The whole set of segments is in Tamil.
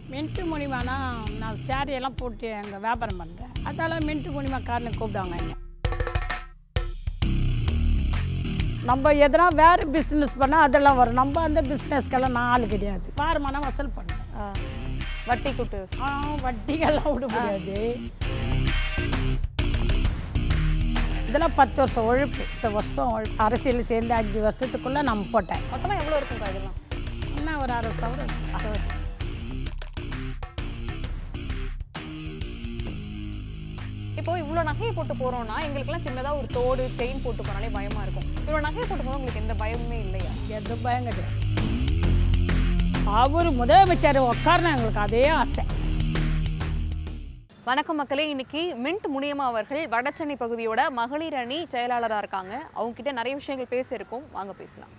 மின்ட்டு மூலியமானா நான் saree எல்லாம் போட்டு அங்கே வியாபாரம் பண்ணுறேன் அதால் மின்ட்டு மூலியமா காரனு கூப்பிடுவாங்க என்ன நம்ம எதனா வேறு பிஸ்னஸ் பண்ணால் அதெல்லாம் வரும் நம்ம அந்த பிஸ்னஸ்க்கெல்லாம் நான் ஆள் கிடையாது வாரமான வசூல் பண்ணுவேன் ஆ. வட்டி கூட்டு ஆ வட்டிகள்லாம் விட முடியாது இதெல்லாம் பத்து வருஷம் உழைப்பு பத்து வருஷம் உழைப்பு அரசியல் சேர்ந்து அஞ்சு வருஷத்துக்குள்ளே நம்ம போட்டேன் மொத்தமா எவ்வளவு இருக்கும்க்கா இதெல்லாம் என்ன ஒரு அறுபது சவரம் அறுபது இப்போ இவ்வளோ நகையை போட்டு போறோம்னா எங்களுக்குலாம் சின்னதா ஒரு தோடு செயின் போட்டு போனாலே பயமா இருக்கும் இவ்வளோ நகையை போட்டு போது உங்களுக்கு எந்த பயமுமே இல்லையா எது பயம் கிடையாது அவர் முதலமைச்சர் உட்காரணும் எங்களுக்கு அதே ஆசை வணக்கம் மக்களே இன்னைக்கு மின்ட் முனியம்மா அவர்கள் வடசென்னை பகுதியோட மகளிர் அணி செயலாளராக இருக்காங்க அவங்க கிட்ட நிறைய விஷயங்கள் பேச இருக்கும் வாங்க பேசலாம்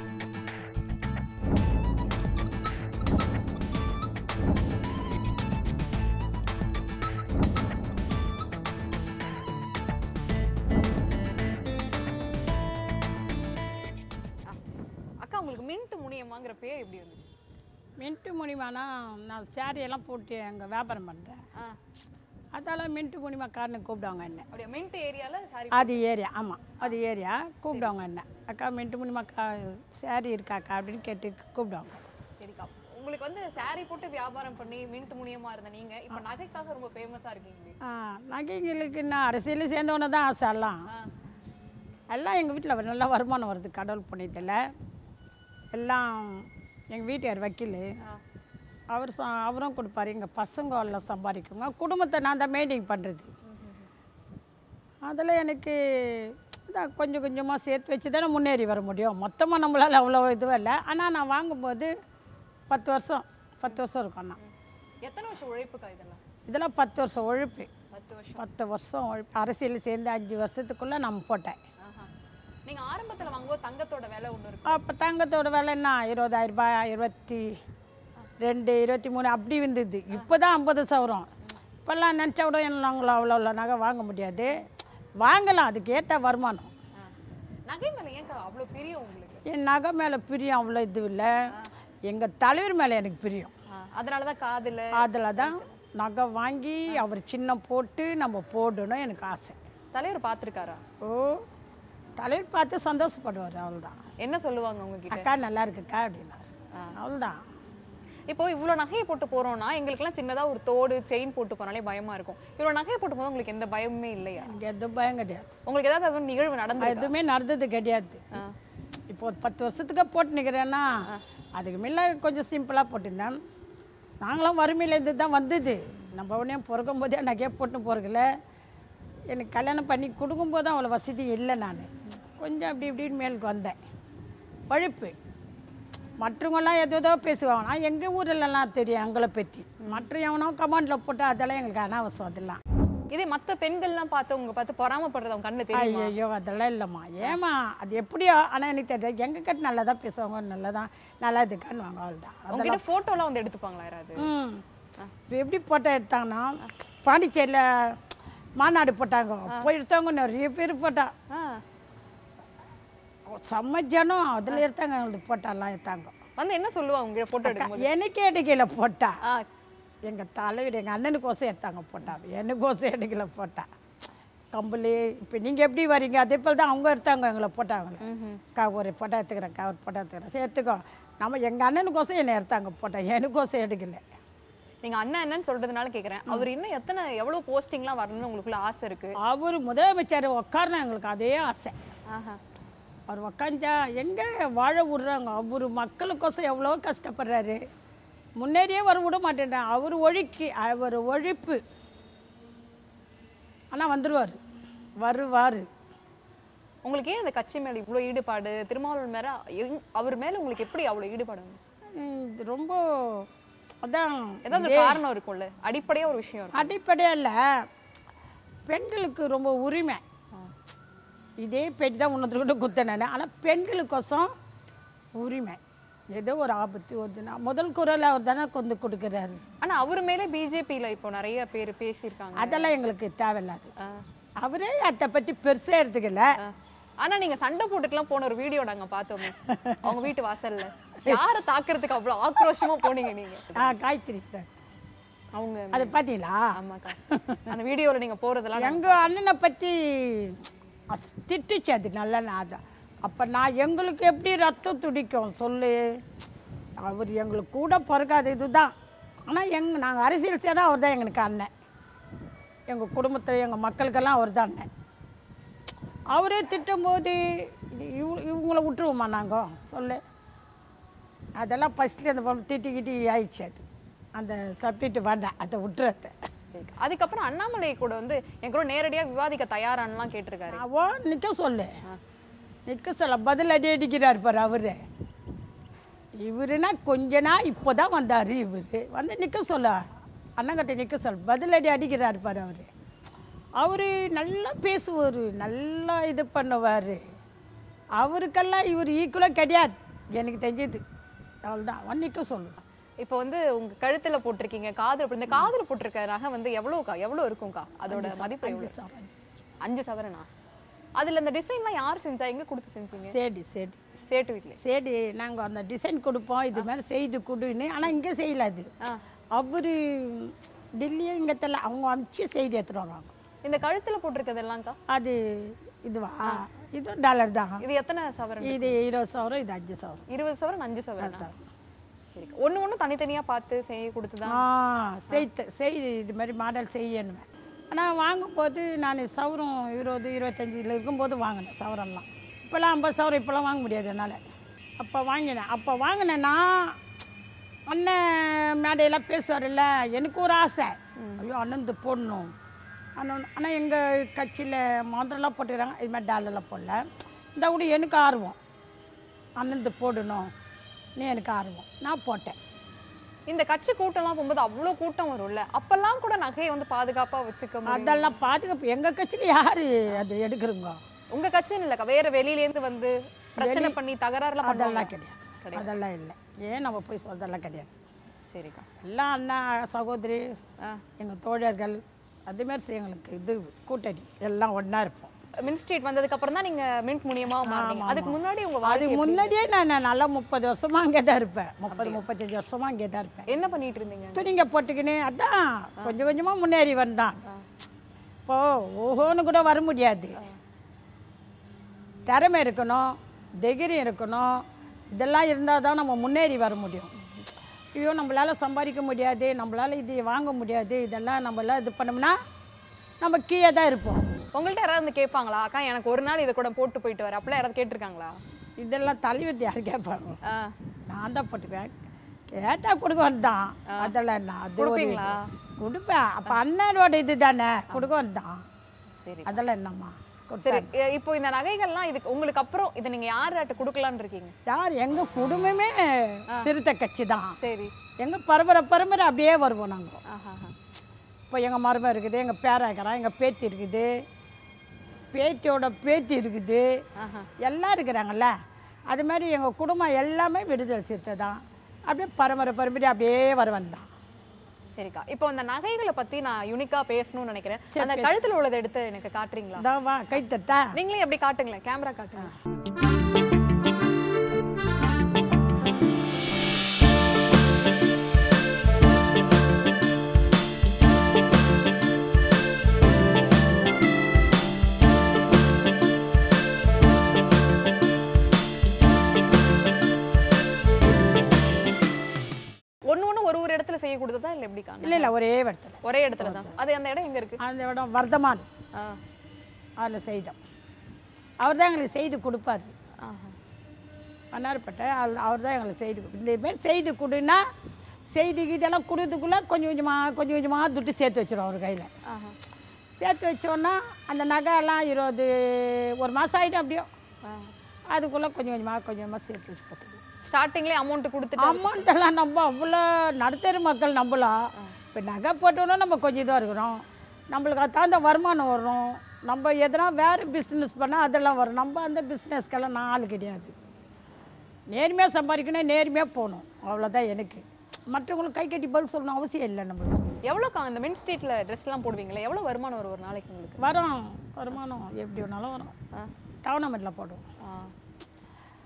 ஆ. அக்கா உங்களுக்கு மின்ட் முனியம்மாங்கிற பேர் எப்படி வந்துச்சு மின்ட்டு மூலியமானா நான் saree எல்லாம் போட்டு அங்கே வியாபாரம் பண்ணுறேன் ஆ அதால் மின்ட்டு மூலியமா காரனு கூப்பிடுவாங்க என்ன அப்படியா மின்ட் ஏரியால சாரி அது ஏரியா ஆமாம் அது ஏரியா கூப்பிடுவாங்க என்ன அக்கா மின்ட்டு மூலியமா கா saree இருக்காக்கா அப்படின்னு கேட்டு கூப்பிடுவாங்க சரிக்கா உங்களுக்கு வந்து saree போட்டு வியாபாரம் பண்ணி மின்ட் முனியமா இருந்த நீங்க இப்போ நகைக்காக ரொம்ப ஃபேமஸா இருக்கீங்களே ஆ நகைங்களுக்கு நான் அரசியல் சேர்ந்தவன தான் ஆசை எல்லாம் ஆ எல்லாம் எங்கள் வீட்டில் நல்ல வருமானம் வருது கடவுள் புண்ணியத்தில் எல்லாம் எங்கள் வீட்டுக்கார் வக்கீல் ஆ அவர் ச அவரும் கொடுப்பாரு எங்கள் பசங்க எல்லாம் சம்பாதிக்குங்க குடும்பத்தை நான் தான் மெயின்டைன் பண்ணுறது அதில் எனக்கு இதான் கொஞ்சம் கொஞ்சமாக சேர்த்து வச்சு தானே முன்னேறி வர முடியும் மொத்தமாக நம்மளால் அவ்வளோ இதுவும் இல்லை ஆனால் நான் வாங்கும்போது பத்து வருஷம் பத்து வருஷம் இருக்கும் அண்ணா எத்தனை வருஷம் உழைப்புக்கா இதெல்லாம் இதெல்லாம் பத்து வருஷம் உழைப்பு பத்து வருஷம் பத்து வருஷம் உழைப்பு அரசியல் சேர்ந்து அஞ்சு வருஷத்துக்குள்ளே நம்ம போட்டேன் ஆஹா நீங்க ஆரம்பத்துல வாங்கும்போது தங்கத்தோட விலை ஒண்ணு இருக்கும் அப்போ தங்கத்தோட விலை என்ன இருபதாயிரம் ரூபாய் இருபத்தி ரெண்டு இருபத்தி மூணு அப்படி இருந்தது இப்போ தான் ஐம்பது சவரம் இப்போல்லாம் நினச்சா கூட நாங்களும் அவ்வளோ அவ்வளோ நகை வாங்க முடியாது வாங்கலாம் அதுக்கு ஏற்ற வருமானம் ஆ. நகை மேல ஏன்க்கா அவ்வளவு பிரியம் உங்களுக்கு என் நகை மேலே பிரியம் அவ்வளோ இது இல்லை எங்கள் தலைவர் மேலே எனக்கு பிரியம் ஆ, அதனாலதான் காதுல அதில் தான் நகை வாங்கி அவர் சின்ன போட்டு நம்ம போடணும் எனக்கு ஆசை தலைவர் பார்த்திருக்காரா ஓ தலைவர் பார்த்து சந்தோஷப்படுவார் அவ்வளோதான் என்ன சொல்லுவாங்க உங்ககிட்ட அக்கா நல்லா இருக்குக்கா அப்படின்னாரு அவ்வளோதான் இப்போ இவ்வளவு நகையை போட்டு போறோம்னா எங்களுக்குலாம் சின்னதா ஒரு தோடு செயின் போட்டு போனாலே பயமா இருக்கும் இவ்வளவு நகையை போட்டு போது உங்களுக்கு எந்த பயமுமே இல்லையா எனக்கு எதுவும் பயம் கிடையாது உங்களுக்கு ஏதாவது அது நிகழ்வு நடந்து எதுவுமே நடந்தது கிடையாது இப்போ ஒரு பத்து வருஷத்துக்கு போட்டு நிற்கிறேன்னா அதுக்கு முன்ன கொஞ்சம் சிம்பிளாக போட்டிருந்தேன் நாங்களும் வறுமையிலேருந்து தான் வந்தது நம்ம உடனே பிறக்கும் போதே நகையே போட்டு போகிறதில்ல எனக்கு கல்யாணம் பண்ணி கொடுக்கும்போது அவ்வளோ வசதி இல்லை நான் கொஞ்சம் அப்படி இப்படின்னு மேலுக்கு வந்தேன் உழைப்பு மற்றவங்களாம் ஏதோ ஏதோ பேசுவாங்க நான் எங்கள் ஊர்லலாம் தெரியும் எங்களை பற்றி மற்ற எவனோ கமாண்டில் போட்டு அதெல்லாம் எங்களுக்கு அனாவசியம் அதெல்லாம் இதே மத்த பெண்கள்லாம் பார்த்து உங்க பார்த்து பொறாமப்படுறது அவங்க கண்ணு தெரியும் ஐயோ அதெல்லாம் இல்லைம்மா ஏமா அது எப்படியோ ஆனால் எனக்கு தெரியாது எங்கள் கிட்ட நல்லா தான் பேசுவாங்க நல்லா தான் நல்லா இதுக்கான்னு வாங்க அவ்வளோதான் உங்ககிட்ட போட்டோலாம் வந்து எடுத்துப்பாங்களா யாராவது ம் இப்போ எப்படி போட்டோ எடுத்தாங்கன்னா பாண்டிச்சேரியில் மாநாடு போட்டாங்க போய் எடுத்தவங்க நிறைய பேர் போட்டா ஆ செம்ம ஜனம் அதில் எடுத்தாங்க எங்களுக்கு போட்டாலாம் எடுத்தாங்க வந்து என்ன சொல்லுவாங்க உங்ககிட்ட போட்டோ எடுக்கும்போது எனக்கே எடுக்கல போட்டா ஆ எங்கள் தலைவர் எங்கள் அண்ணனுக்கோசம் எடுத்தாங்க போட்டா எனக்கோசம் எடுக்கல போட்டா கம்பளி இப்போ நீங்கள் எப்படி வரீங்க அதே போல் தான் அவங்க எடுத்தாங்க எங்களை போட்டாங்க ம்ஹும். அக்கா ஒரு படம் எடுத்துக்கிறேன்க்கா ஒரு படம் எடுத்துக்கிறேன் சரி எடுத்துக்கோ நம்ம எங்கள் அண்ணனுக்கோசம் என்னை எடுத்தாங்க போட்டேன் எனக்கோசம் எடுக்கல நீங்க அண்ணன் என்னன்னு சொல்றதுனால கேக்குறேன் அவர் இன்னும் எத்தனை எவ்வளவு போஸ்டிங்லாம் வரணும்னு உங்களுக்குள்ள ஆசை இருக்கு அவர் முதலமைச்சர் உட்காரணும் எங்களுக்கு அதே ஆசை ஆஹா அவர் உக்காந்தா எங்கே வாழ விடுறாங்க அவர் மக்களுக்கோசம் எவ்வளோ கஷ்டப்படுறாரு முன்னேறியே வர விட மாட்டேன்றான் அவர் ஒழிக்கு அவர் ஒழிப்பு ஆனால் வந்துடுவார் வருவார் உங்களுக்கு ஏன் அந்த கட்சி மேல இவ்வளவு ஈடுபாடு திருமாவளவன் மேல எங்- அவர் மேல உங்களுக்கு எப்படி அவ்வளவு ஈடுபாடு வந்துச்சு இது ரொம்ப அதான் ஏதாவது ஒரு காரணம் இருக்கும்ல அடிப்படையா ஒரு விஷயம் இருக்கும் அடிப்படையாக இல்லை பெண்களுக்கு ரொம்ப உரிமை ஆ. இதே பேட்டி தான் உன்னத்துக்கிட்ட குத்தனேன் ஆனால் பெண்களுக்கோசம் உரிமை ஏதோ ஒரு ஆபத்து வருதுன்னா முதல் குரல் அவர் தானே கொண்டு கொடுக்குறாரு ஆனா அவர் மேல பிஜேபியில இப்போ நிறைய பேர் பேசியிருக்காங்க அதெல்லாம் எங்களுக்கு தேவையில்லாது ஆ. அவரே அதை பற்றி பெருசாக எடுத்துக்கல ஆ. ஆனா நீங்க சண்டை போட்டுட்டுலாம் போன ஒரு வீடியோ நாங்க பார்த்தோமே அவங்க வீட்டு வாசல்ல யாரை தாக்குறதுக்கு அவ்வளவு ஆக்ரோஷமா போனீங்க நீங்க ஆ காய்ச்சிருக்கிறேன் அவங்க அதை பார்த்தீங்களா ஆமாக்கா அந்த வீடியோல நீங்க போறதெல்லாம் எங்க அண்ணனை பற்றி திட்டுச்சு அது நல்ல நான் அப்போ நான் எங்களுக்கு எப்படி ரத்தம் துடிக்கும் சொல்லு அவர் எங்களுக்கு கூட பிறக்காத இதுதான் ஆனால் எங் நாங்கள் அரசியல் செய்தால் அவர் தான் எங்களுக்கு அண்ணன் எங்கள் குடும்பத்தில் எங்கள் மக்களுக்கெல்லாம் அவர் தான் அண்ணன் அவரே திட்டும்போது இது இவ இவங்கள விட்டுருவோமா நாங்கள் சொல்லு அதெல்லாம் ஃபஸ்ட்லேயே அந்த பொண்ணு திட்டி கிட்டி ஆயிடுச்சு அது அந்த சப்ஜெக்ட் வேண்டாம் அதை விட்டுறது சரி அதுக்கப்புறம் அண்ணாமலை கூட வந்து என் கூட நேரடியா விவாதிக்க தயாரான்லாம் கேட்டிருக்காரு அவோ நிற்க சொல்லு நிற்க சொல்ல பதில் அடி அடிக்கிறார் பாரு அவரு இவருனா கொஞ்ச நாள் இப்போ தான் வந்தார் இவர் வந்து நிற்க சொல்ல அண்ணங்கிட்ட நிற்க சொல் பதில் அடி அடிக்கிறார் பாரு அவர் அவர் நல்லா பேசுவார் நல்லா இது பண்ணுவார் அவருக்கெல்லாம் இவர் ஈக்குவலாக கிடையாது எனக்கு தெரிஞ்சது அவ்வளோதான் அவன் நிற்க சொல்லு இப்போ வந்து உங்க கழுத்துல போட்டிருக்கீங்க காதுல போட்டு- இந்த காதுல போட்டிருக்க நகை வந்து எவ்வளவுக்கா எவ்வளவு இருக்கும்க்கா அதோட மதிப்பு எவ்வளவு அஞ்சு சவரனா அதுல இந்த டிசைன்லாம் யார் செஞ்சா எங்க கொடுத்து செஞ்சீங்க சரி சரி சேட்டு வீட்ல சரி நாங்கள் அந்த டிசைன் கொடுப்போம் இது மாதிரி செய்து கொடுன்னு ஆனால் இங்கே செய்யல அது ஆ. அவர் டெல்லியும் இங்கே தெரியல அவங்க அமுச்சு செய்தி எடுத்துட்டு வருவாங்க இந்த கழுத்துல போட்டிருக்கிறது எல்லாம்க்கா அது இதுவா இதுவும் டாலர் தான் இது எத்தனை சவரன் இது இருபது சவரம் இது அஞ்சு சவரம் இருபது சவரன் அஞ்சு சவரனா சரி ஒண்ணு ஒண்ணு தனித்தனியா பார்த்து செய்ய கொடுத்துதான் ஆ செய்த செய் இது மாதிரி மாடல் செய்யணும் ஆனால் வாங்கும்போது நான் சவரம் இருபது இருபத்தஞ்சில் இருக்கும்போது வாங்கினேன் சவரம்லாம் இப்போல்லாம் ஐம்பது சவரம் இப்போல்லாம் வாங்க முடியாது என்னால் அப்போ வாங்கினேன் அப்போ வாங்கினேன்னா அண்ணன் மேடையெல்லாம் பேசுவார்ல எனக்கு ஒரு ஆசை ஐயோ அண்ணன் இது போடணும் அண்ணன் ஆனால் எங்கள் கட்சியில் மோதிரம்லாம் போட்டுக்கிறாங்க இது மாதிரி டாலர்லாம் போடல இந்த கூட எனக்கு ஆர்வம் அண்ணன் இது போடணும் நீ எனக்கு ஆர்வம் நான் போட்டேன் இந்த கட்சி கூட்டம்லாம் போகும்போது அவ்வளோ கூட்டம் வரும்ல அப்பெல்லாம் கூட நகையை வந்து பாதுகாப்பா வச்சுக்க முடியும் அதெல்லாம் பாதுகாப்பு எங்கள் கட்சியில் யார் அது எடுக்கிறோங்க உங்க கட்சின்னு இல்லக்கா வேற வெளியில இருந்து வந்து பிரச்சனை பண்ணி தகராறுலாம் பண்ணுவாங்க அதெல்லாம் கிடையாது அதெல்லாம் இல்லை ஏன் நம்ம போய் சொல்றதெல்லாம் கிடையாது சரிக்கா எல்லாம் அண்ணா சகோதரி ஆ. எங்கள் தோழர்கள் அதுமாரி எங்களுக்கு இது கூட்டணி எல்லாம் ஒன்றா இருப்போம் மின் ஸ்ட்ரீட் வந்ததுக்கு அப்புறம் தான் நீங்க மின்ட் முனியமா மாறினீங்க அதுக்கு முன்னாடி உங்க வாழ்க்கை அதுக்கு முன்னாடியே நான் நல்லா முப்பது வருஷமா அங்கே தான் இருப்பேன் முப்பது முப்பத்தஞ்சு வருஷமா அங்கே தான் இருப்பேன் என்ன பண்ணிட்டு இருந்தீங்க துணிங்க போட்டுக்கின்னு அதான் கொஞ்சம் கொஞ்சமாக முன்னேறி வந்தான் இப்போ ஓஹோன்னு கூட வர முடியாது திறமை இருக்கணும் தைரியம் இருக்கணும் இதெல்லாம் இருந்தால் தான் நம்ம முன்னேறி வர முடியும் ஐயோ நம்மளால் சம்பாதிக்க முடியாது நம்மளால் இது வாங்க முடியாது இதெல்லாம் நம்மளாம் இது பண்ணோம்னா நம்ம கீழே தான் இருப்போம் உங்கள்ட்ட யாராவது வந்து கேட்பாங்களா அக்கா எனக்கு ஒரு நாள் இதை கூட போட்டு போயிட்டு வர அப்பெல்லாம் யாராவது கேட்டிருக்காங்களா இதெல்லாம் தலைவர் யார் கேட்பாங்க ஆ. நான் தான் போட்டுக்குவேன் கேட்டால் கொடுக்க தான் அதெல்லாம் நான் அது ஒரு கொடுப்பீங்களா? கொடுப்பேன் அப்போ அண்ணனோட இது தானே கொடுக்க தான் சரி அதெல்லாம் என்னம்மா கொடுத்தா சரி இ- இப்போ இந்த நகைகள்லாம் இதுக்கு உங்களுக்கு அப்புறம் இதை நீங்க யார்கிட்ட கொடுக்கலான்னு இருக்கீங்க யார் எங்கள் குடும்பமே சிறுத்தை கட்சி தான் சரி எங்கள் பரம்பரை பரம்பரை அப்படியே வருவோம் நாங்கள் ஆஹா இப்போ எங்கள் மருமக இருக்குது எங்கள் பேராக்கிறான் எங்கள் பேத்தி இருக்குது பேத்தியோட பேத்தி இருக்குது ஆஹா எல்லாம் இருக்கிறாங்கல்ல அது மாதிரி எங்கள் குடும்பம் எல்லாமே விடுதலை சிறுத்தை தான் அப்படியே பரம்பரை பரம்பரை அப்படியே வருவன் தான் சரிக்கா இப்போ அந்த நகைகளை பத்தி நான் யூனிக்கா பேசணும்னு நினைக்கிறேன் அந்த கழுத்துல உள்ளதை எடுத்து எனக்கு காட்டுறீங்களா இதான் வா கைத்தட்டா நீங்களே எப்படி காட்டுங்களேன் கேமரா காட்டுங்க ஒண்ணு ஒண்ணு ஒரு ஒரு இடத்துல செய்ய கொடுத்ததா இல்ல எப்படி காண இல்லை இல்லை ஒரே இடத்துல ஒரே இடத்துல தான் அது அந்த இடம் எங்க இருக்கு அந்த இடம் வர்தமான் ஆ. அதில் செய்தோம் அவர் தான் எங்களுக்கு செய்து கொடுப்பாரு ஆஹா. மன்னார்பட்டை அவர் தான் எங்களுக்கு செய்து கொடு- இந்த மாதிரி செய்து கொடுன்னா செய்தி இதெல்லாம் கொடுத்துக்குள்ளே கொஞ்சம் கொஞ்சமாக கொஞ்சம் கொஞ்சமாக துட்டு சேர்த்து வச்சிரும் அவர் கையில் ஆஹா. சேர்த்து வச்சோன்னா அந்த நகையெல்லாம் இருபது ஒரு மாதம் ஆகிடும் அப்படியோ ஆ. அதுக்குள்ளே கொஞ்சம் கொஞ்சமாக கொஞ்சம் கொஞ்சமாக சேர்த்து வச்சு பார்த்துக்கணும் ஸ்டார்டிங்லேயே அமௌண்ட் கொடுத்துட்டு அமௌண்ட் எல்லாம் நம்ம அவ்வளோ நடுத்தர மக்கள் நம்பலாம் இப்போ நகை போட்டோன்னா நம்ம கொஞ்சம் இதாக இருக்கிறோம் நம்மளுக்கு அது தகுந்த வருமானம் வரும் நம்ம எதனா வேறு பிஸ்னஸ் பண்ணால் அதெல்லாம் வரும் நம்ம அந்த பிஸ்னஸ்க்கெல்லாம் நான் ஆள் கிடையாது நேர்மையாக சம்பாதிக்கணும் நேர்மையாக போகணும் அவ்வளோதான் எனக்கு மற்றவங்களுக்கு கை கட்டி பதில் சொல்லணும் அவசியம் இல்லை நம்மளுக்கு எவ்வளோக்கா அந்த மின் ஸ்ட்ரீட்ல ட்ரெஸ் எல்லாம் போடுவீங்களா எவ்வளவு வருமானம் வரும் ஒரு நாளைக்கு உங்களுக்கு வரும் வருமானம் எப்படி வேணாலும் வரும் ஆ. தவணமெட்டில் போடுவோம் ஆ.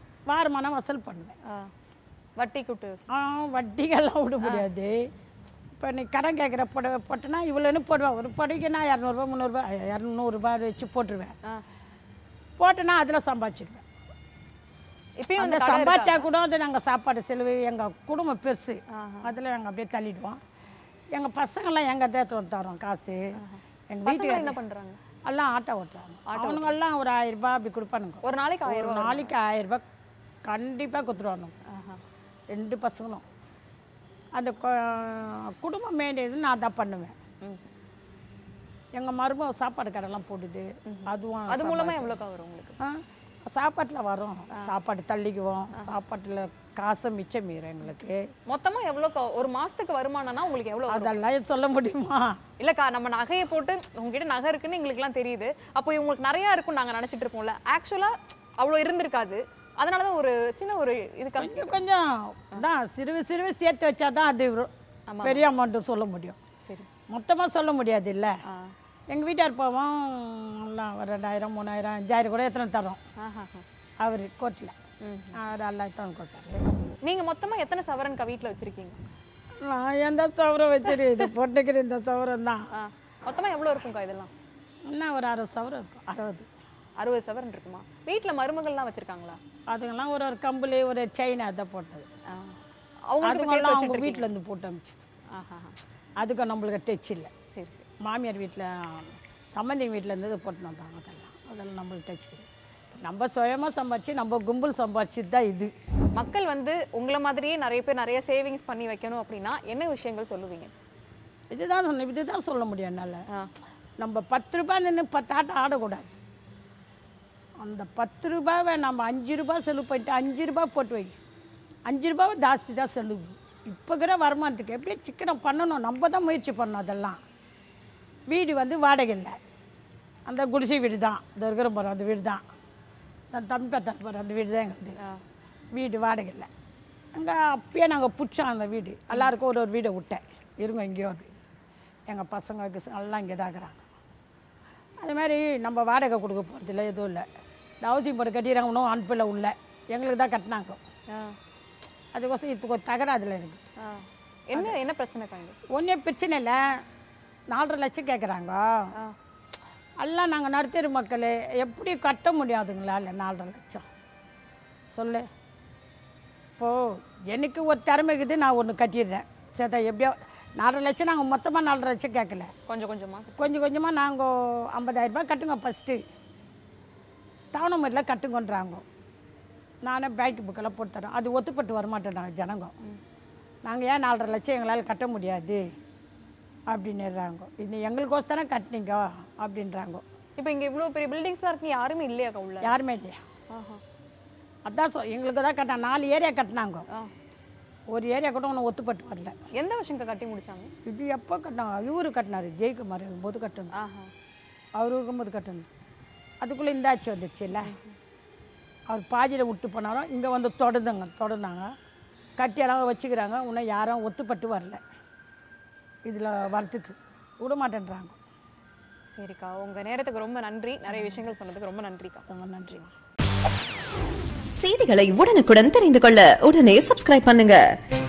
வாரமான வசூல் பண்ணுவேன் ஆ. வட்டி கூட்டு ஆ வட்டிகள்லாம் விட முடியாது இப்போ நீ கடன் கேட்குற புடவை போட்டேன்னா இவ்வளோன்னு போடுவேன் ஒரு புடவைக்கு நான் இரநூறுபா முந்நூறுபா இரநூறுபா வச்சு போட்டுருவேன் ஆ. போட்டேன்னா அதில் சம்பாதிச்சிடுவேன் இப்பயும் அந்த வந்து கடை இருக்கா? சம்பாதிச்சா கூட அது நாங்கள் சாப்பாடு செலவு எங்கள் குடும்பம் பெருசு ஆஹா. அதில் நாங்கள் அப்படியே தள்ளிடுவோம் எங்கள் பசங்கள்லாம் எங்கள் இடத்துல வந்து தரோம் காசு எங்கள் பசங்க வீட்டுக்கு என்ன பண்றாங்க எல்லாம் ஆட்டோ ஓட்டுறாங்க அவனுங்கெல்லாம் ஒரு ஆயிரம் ரூபாய் அப்படி கொடுப்பானுங்க ஒரு நாளைக்கு ஒரு ஆயிரம் ரூபாய் நாளைக்கு ஆயிரம் ரூபாய் கண்டிப்பாக கொடுத்துருவானுங்க ஆஹா. ரெண்டு பசங்களும் அந்த கொ- குடும்பம் வேண்டியது நான் தான் பண்ணுவேன் ம். எங்கள் மருமக சாப்பாடு கடைலாம் போடுது அதுவும் அது மூலமா எவ்வளோக்கா வரும் உங்களுக்கு ஆ சாப்பாட்டில் வரும் சாப்பாடு தள்ளிக்குவோம் சாப்பாட்டில் காசு மிச்சம் மீறும் எங்களுக்கு மொத்தமா எவ்வளோக்கா ஒரு மாசத்துக்கு வருமானம்னா உங்களுக்கு எவ்வளவு வரும் அதெல்லாம் சொல்ல முடியுமா இல்லக்கா நம்ம நகையை போட்டு உங்ககிட்ட நகை இருக்குன்னு எங்களுக்குலாம் தெரியுது அப்போ உங்களுக்கு நிறைய இருக்கும் நாங்க நினைச்சிட்டு இருப்போம்ல ஆக்சுவலா அவ்வளோ இருந்திருக்காது அதனால தான் ஒரு சின்ன ஒரு இதுக்காக கொஞ்சம் கொஞ்சம் தான் சிறுவு சிறுவு சேர்த்து வச்சா தான் அது ஒரு ஆமா. பெரிய அமௌண்ட்டு சொல்ல முடியும் சரி மொத்தமாக சொல்ல முடியாது இல்லை ஆ எங்கள் வீட்டார் போவோம் எல்லாம் ஒரு ரெண்டாயிரம் மூணாயிரம் அஞ்சாயிரம் கூட எத்தனை தரோம் ஆஹா அவர் கோர்ட்டில் ம் அவர் எல்லாத்தையும் கொடுத்தாரு நீங்க மொத்தமா எத்தனை சவரன்க்கா வீட்ல வச்சிருக்கீங்க நான் எந்த சவரம் வச்சிரு இது போட்டுக்கிற இந்த சவரம் தான் ஆ மொத்தமா எவ்வளவு இருக்கும்க்கா இதெல்லாம் என்ன ஒரு அறுபது சவரம் இருக்கும் அறுபது அறுபது சவரன் இருக்குமா வீட்ல மருமகள்லாம் வச்சிருக்காங்களா அதுங்கெல்லாம் ஒரு ஒரு கம்பளி ஒரு செயின் அதை போட்டது ஆ. அவங்களுக்கு சேர்த்து அதுங்கெல்லாம் அவங்க வச்சுட்டு வீட்டில் இருந்து போட்டு அமிச்சது ஆஹா அதுக்கும் நம்மளுக்கு டச் இல்லை சரி சரி மாமியார் வீட்டில் சம்மந்தி வீட்டில் இருந்து போட்டுன்னு வந்தாங்க அதெல்லாம் அதெல்லாம் நம்மளுக்கு டச் இல்லை நம்ம சுயமாக சம்பாதிச்சு நம்ம கும்பல் சம்பாதிச்சது தான் இது மக்கள் வந்து உங்களை மாதிரியே நிறைய பேர் நிறைய சேவிங்ஸ் பண்ணி வைக்கணும் அப்படின்னா என்ன விஷயங்கள் சொல்லுவீங்க இதுதான் சொன்ன இதுதான் சொல்ல முடியும் என்னால் ஆ நம்ம பத்து ரூபாய் நின்று பத்து ஆட்டம் ஆடக்கூடாது அந்த பத்து ரூபாவை நம்ம அஞ்சு ரூபாய் செலவு பண்ணிட்டு அஞ்சு ரூபாய் போட்டு வை அஞ்சு ரூபாவை ஜாஸ்தி தான் செலவு இப்போ இருக்கிற வருமானத்துக்கு எப்படியே சிக்கனம் பண்ணணும் நம்ம தான் முயற்சி பண்ணணும் அதெல்லாம் வீடு வந்து வாடகை இல்லை அந்த குடிசை வீடு தான் இந்த இருக்கிற போகிறோம் அந்த வீடு தான் நான் தம்பி பத்தாட்டு போகிறோம் அந்த வீடு தான் எங்களுக்கு ஆ வீடு வாடகை இல்லை அங்கே அப்பயே நாங்கள் பிடிச்சோம் அந்த வீடு எல்லாருக்கும் ஒரு ஒரு வீடை விட்டேன் இருங்க எங்கேயாவது எங்கள் பசங்க கிசங்க எல்லாம் இங்கே தான் இருக்கிறாங்க அது மாதிரி நம்ம வாடகை கொடுக்க போகிறதில்ல எதுவும் இல்லை இந்த ஹவுசிங் போர்டு கட்டிடுறாங்க இன்னும் அனுப்பல உள்ள எங்களுக்கு தான் கட்டினாங்க ஆ அதுக்கோசம் இதுக்கு ஒரு தகராதில் இருக்குது ஆ என்ன என்ன பிரச்சனை காங்க ஒன்றும் பிரச்சனை இல்லை நாலரை லட்சம் கேட்குறாங்க ஆ எல்லாம் நாங்கள் நடுத்தரு மக்கள் எப்படி கட்ட முடியாதுங்களா இல்லை நாலரை லட்சம் சொல்லு இப்போது எனக்கு ஒரு திறமை இருக்குது நான் ஒன்று கட்டிடுறேன் சேதா எப்படியோ நாலரை லட்சம் நாங்கள் மொத்தமாக நாலரை லட்சம் கேட்கல கொஞ்சம் கொஞ்சமா கொஞ்சம் கொஞ்சமாக நாங்கள் ஐம்பதாயிரரூபா கட்டுங்க ஃபஸ்ட்டு தவணமரியில் கட்டுங்கன்றாங்க நானே பேங்க் புக்கெல்லாம் போட்டு தரேன் அது ஒத்துப்பட்டு வரமாட்டேன்றாங்க ஜனங்க நாங்கள் ஏன் நாலரை லட்சம் எங்களால் கட்ட முடியாது அப்படின்னுறாங்க இது எங்களுக்கோசரம் கட்டினீங்க அப்படின்றாங்க இப்போ இங்க இவ்வளவு பெரிய பில்டிங்ஸ்லாம் இருக்கு யாருமே இல்லையாக்கா உள்ள யாருமே இல்லையா ஆஹா அதான் சொ எங்களுக்கு தான் கட்டினா நாலு ஏரியா கட்டினாங்க ஆ ஒரு ஏரியா கூட ஒன்று ஒத்துப்பட்டு வரல எந்த வருஷம்க்கா கட்டி முடிச்சாங்க இது எப்போ கட்டினாங்க இவரு கட்டினாரு ஜெயக்குமார் இருக்கும்போது கட்டணும் ஆஹா அவர் இருக்கும்போது கட்டணும் அதுக்குள்ளே இந்த ஆட்சி வந்துச்சு இல்லை அவர் பாதியில் விட்டு போனாலும் இங்கே வந்து தொடர்ந்துங்க தொடர்ந்தாங்க கட்டியெல்லாம் வச்சுக்கிறாங்க இன்னும் யாரும் ஒத்துப்பட்டு வரல இதில் வரத்துக்கு விட மாட்டேன்றாங்க சரிக்கா உங்க நேரத்துக்கு ரொம்ப நன்றி நிறைய விஷயங்கள் சொன்னதுக்கு ரொம்ப நன்றிக்கா ரொம்ப நன்றிங்க செய்திகளை உடனுக்குடன் தெரிந்து கொள்ள உடனே சப்ஸ்கிரைப் பண்ணுங்க